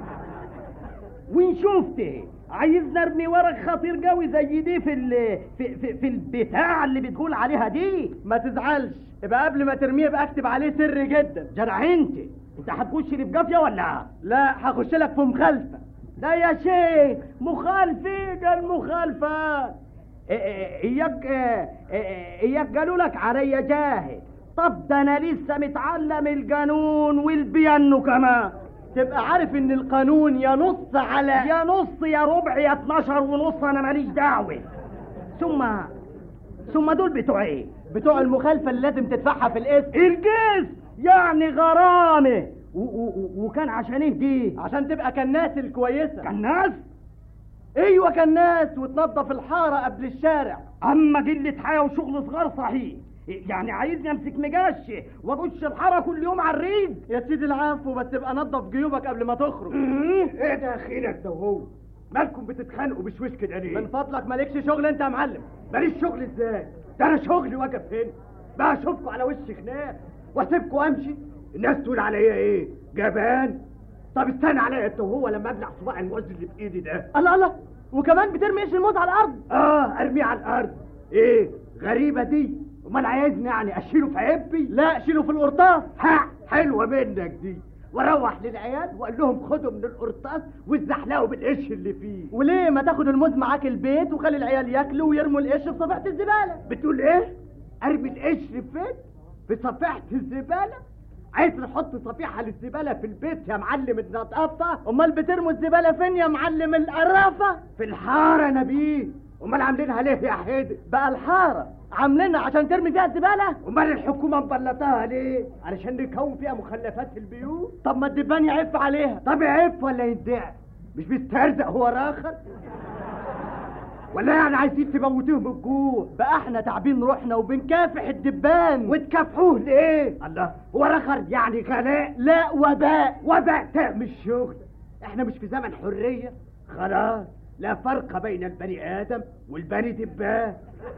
وان شفت عايز نرمي ورق خطير قوي زي دي في ال في, في, في البتاع اللي بتقول عليها دي ما تزعلش يبقى قبل ما ترميه يبقى اكتب عليه سر جدا جدع انت انت هتخش لي في جافيه ولا لا هخش لك في مخالفه لا يا شيخ مخالفه قال مخالفه إيه- إيه- اياك إيه- إيه- اياك قالوا لك عرية جاهل طب ده انا لسه متعلم القانون والبيانو كمان تبقى عارف ان القانون يا نص على يا نص يا ربع يا 12 ونص انا ماليش دعوه ثم ثم دول بتوع ايه بتوع المخالفه اللي لازم تدفعها في القسط القسط يعني غرامه و- و- و- وكان عشان ايه دي عشان تبقى كالناس الكويسه كالناس ايوه كالناس وتنظف الحاره قبل الشارع اما قله حياه وشغل صغار صحيح يعني عايزني امسك مجاش وادش الحاره كل يوم على الريق يا سيدي العفو بس تبقى نظف جيوبك قبل ما تخرج ايه ده اخينك ده وهو مالكم بتتخانقوا بشويش كده ليه من فضلك مالكش شغل انت يا معلم ماليش شغل ازاي ده انا شغلي واقف هنا بقى اشوفكم على وش خناق واسيبكم امشي الناس تقول عليا ايه جبان طب استنى عليا انت وهو لما ابلع صباع الموز اللي في ايدي ده الله الله وكمان بترمي ايش الموز على الارض اه ارميه على الارض ايه غريبه دي امال عايزني يعني اشيله في عبي لا شيله في القرطاس ها حلوه منك دي واروح للعيال واقول لهم خدوا من القرطاس واتزحلقوا بالقش اللي فيه وليه ما تاخد الموز معاك البيت وخلي العيال ياكلوا ويرموا القش في صفيحه الزباله بتقول ايه ارمي القش فين في صفيحه الزباله عايز نحط صفيحه للزباله في البيت يا معلم النظافه امال بترموا الزباله فين يا معلم القرافه في الحاره يا نبيه امال عاملينها ليه يا حيدر بقى الحاره عاملينها عشان ترمي فيها الزباله امال الحكومه مبلطاها ليه علشان نكون فيها مخلفات البيوت طب ما الدبان يعف عليها طب يعف ولا يدعي مش بيسترزق هو راخر ولا يعني عايزين تموتوه من الجوع بقى احنا تعبين روحنا وبنكافح الدبان وتكافحوه ليه الله هو رخر يعني غلاء لا وباء وباء تعمل شغل احنا مش في زمن حريه خلاص لا فرق بين البني ادم والبني دبان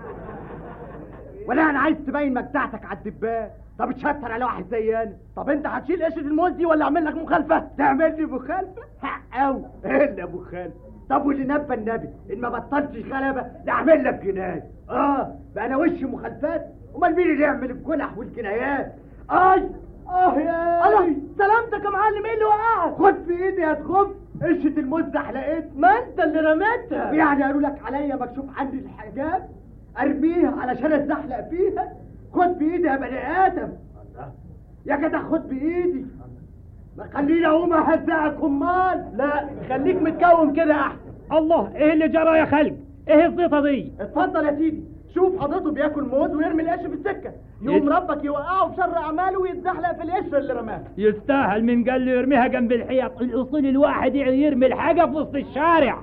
ولا انا عايز تبين مجدعتك على الدبان طب اتشطر على واحد زي انا طب انت هتشيل قشره الموز دي ولا اعمل لك مخالفه تعمل لي مخالفه حق قوي الا مخالفه طب واللي نبى النبي ان ما بطلتش غلبه نعمل لك جنايه اه بقى انا وشي مخالفات امال مين اللي يعمل الجنح والجنايات اي اه يا الله سلامتك يا معلم ايه اللي وقعك خد في ايدي يا تخف قشة المزح لقيت ما انت اللي رميتها يعني قالوا لك عليا مكشوف عني الحجاب ارميها علشان اتزحلق فيها خد بايدي يا بني ادم الله. يا جدع خد بايدي ما خليني اقوم اهزقك امال لا خليك متكون كده احسن الله ايه اللي جرى يا خلق ايه الزيطه دي اتفضل يا سيدي شوف حضرته بياكل موز ويرمي القش في السكه يقوم يت- ربك يوقعه بشر اعماله ويتزحلق في القشر اللي رماه يستاهل من قال له يرميها جنب الحيط الاصول الواحد يرمي الحاجه في وسط الشارع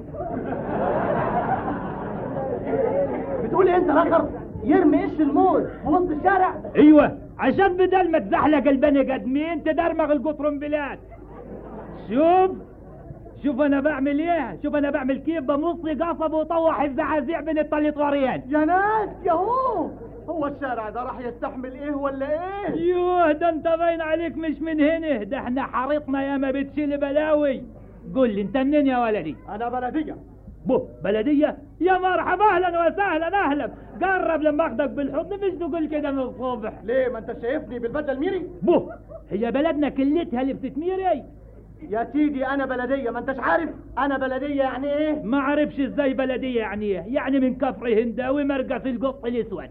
بتقول ايه انت الاخر يرمي قش الموز في وسط الشارع ايوه عشان بدل ما تزحلق البني ادمين تدرمغ القطرمبلات شوف شوف انا بعمل ايه شوف انا بعمل كيف بمص قصب وطوح الزعازيع بين الطليطوريين يا ناس يا هو هو الشارع ده راح يستحمل ايه ولا ايه يوه ده انت باين عليك مش من هنا ده احنا حارتنا يا ما بتشيل بلاوي قول لي انت منين يا ولدي انا بلديه بو بلدية يا مرحبا اهلا وسهلا اهلا قرب لما اخدك بالحضن مش تقول كده من الصبح ليه ما انت شايفني بالبدل الميري بو هي بلدنا كلتها اللي بتتميري يا سيدي انا بلديه ما انتش عارف انا بلديه يعني ايه ما عرفش ازاي بلدية يعني ايه يعني من كفر هنداوي مرقى في القط الاسود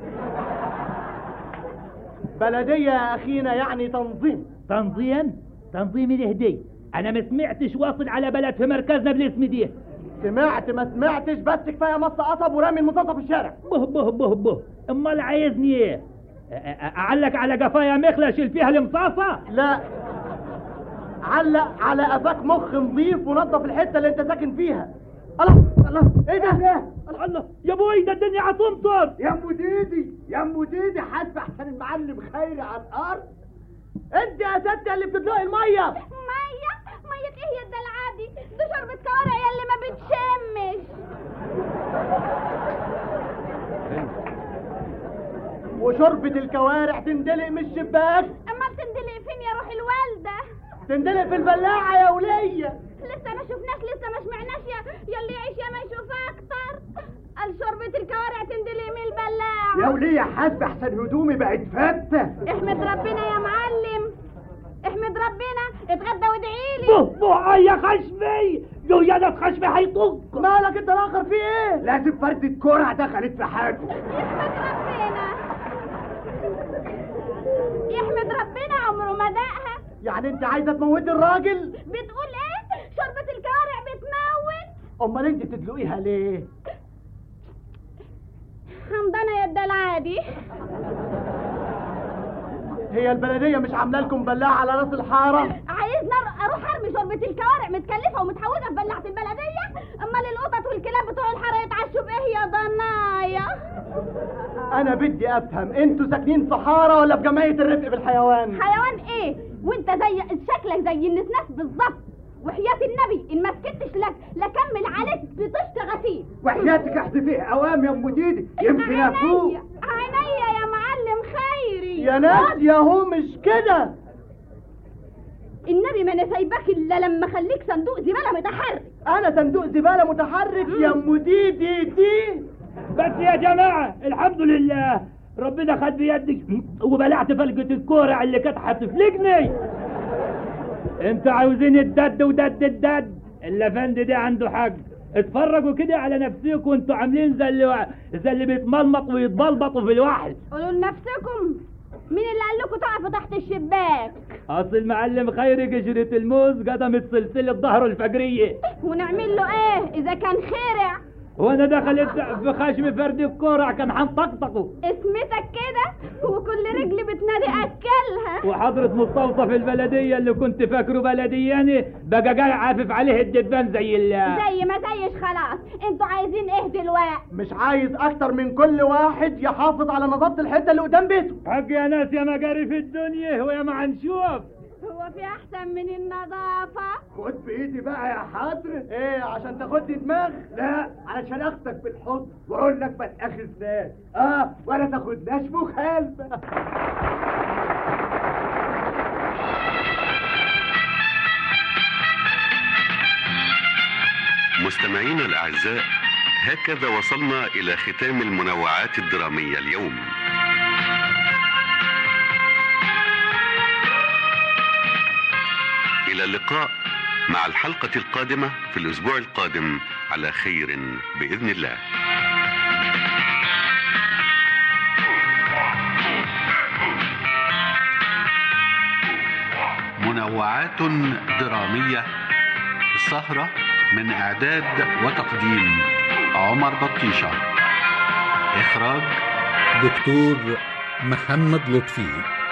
بلديه يا اخينا يعني تنظيم تنظيم تنظيم الهدي انا ما سمعتش واصل على بلد في مركزنا بالاسم دي سمعت ما سمعتش بس كفايه مص قصب ورامي المنتصف في الشارع به به به به امال عايزني ايه أ- أ- اعلق على قفايا مخلة اشيل فيها المصاصة لا علق على قفاك مخ نظيف ونظف الحته اللي انت ساكن فيها الله الله ايه ده الله يا ابوي ده الدنيا هتمطر يا ام ديدي يا ام ديدي حاسب احسن المعلم خيري على الارض انت يا ستة اللي بتدلقي الميه مية مية ايه يا الدلعة دي دي شوربة كوارع يا اللي ما بتشمش وشوربة الكوارع تندلق من الشباك امال تندلق فين يا روح الوالدة تندلق في البلاعة يا ولية لسه ما شفناش لسه ما سمعناش يا يا اللي يعيش يا ما يشوف اكتر قال شوربة الكوارع تندلق من البلاعة يا ولية حاسب احسن هدومي بقت فتة احمد ربنا يا معلم احمد ربنا اتغدى وادعي لي بو بو يا خشمي لو يا خشمي هيطق مالك انت الاخر في ايه لازم فردة كرة دخلت في حاجه ربنا يحمد ربنا عمره ما دقها يعني انت عايزة تموتي الراجل بتقول ايه شوربة الكوارع بتموت امال انت تدلقيها ليه حمضانة يا الدلعة دي هي البلدية مش عاملة لكم بلاعة على راس الحارة عايزني أر- اروح ارمي شوربة الكوارع متكلفة ومتحوجة في بلاعة البلدية امال القطط والكلاب بتوع الحارة يتعشوا بايه يا ضنايا انا بدي افهم انتوا ساكنين في حارة ولا في جمعية الرفق بالحيوان حيوان ايه وانت زي شكلك زي النسناس بالظبط وحياة النبي ان ما سكتش لك لكمل عليك بطشت غسيل وحياتك احذفيه اوام يا ام ديدي يمكن افوق عينيا عينيا يا معلم خيري يا ناس يا هو مش كده النبي ما انا سايباك الا لما اخليك صندوق زباله متحرك انا صندوق زبالة متحرك يا ام ديدي دي بس يا جماعة الحمد لله ربنا خد بيدك وبلعت فلقة الكورع اللي كانت هتفلقني انتوا عاوزين الدد ودد الدد الافندي ده عنده حق اتفرجوا كده على نفسكم وانتوا عاملين زي اللي زي اللي بيتملمط ويتبلبطوا في الوحل قولوا لنفسكم مين اللي قال لكم تقفوا تحت الشباك اصل المعلم خيري قشرة الموز قدمت سلسلة ظهره الفجرية ونعمل له ايه اذا كان خرع وانا دخلت في خشم فرد الكورع كان هنطقطقه اسمتك كده وكل رجل بتنادي اكلها وحضرة مستوصف البلدية اللي كنت فاكره بلدياني بقى جاي عافف عليه الدبان زي ال زي ما زيش خلاص انتوا عايزين ايه دلوقتي مش عايز اكتر من كل واحد يحافظ على نظافة الحتة اللي قدام بيته حق يا ناس يا مجاري في الدنيا ويا ما هنشوف هو في احسن من النظافة خد بايدي بقى يا حضر ايه عشان تاخدني دماغ لا علشان اخدك بالحضن واقول لك ما تاخذناش اه ولا تاخدناش مخالفه مستمعينا الأعزاء هكذا وصلنا إلى ختام المنوعات الدرامية اليوم إلى اللقاء مع الحلقة القادمة في الأسبوع القادم على خير بإذن الله منوعات درامية السهرة من إعداد وتقديم عمر بطيشة إخراج دكتور محمد لطفي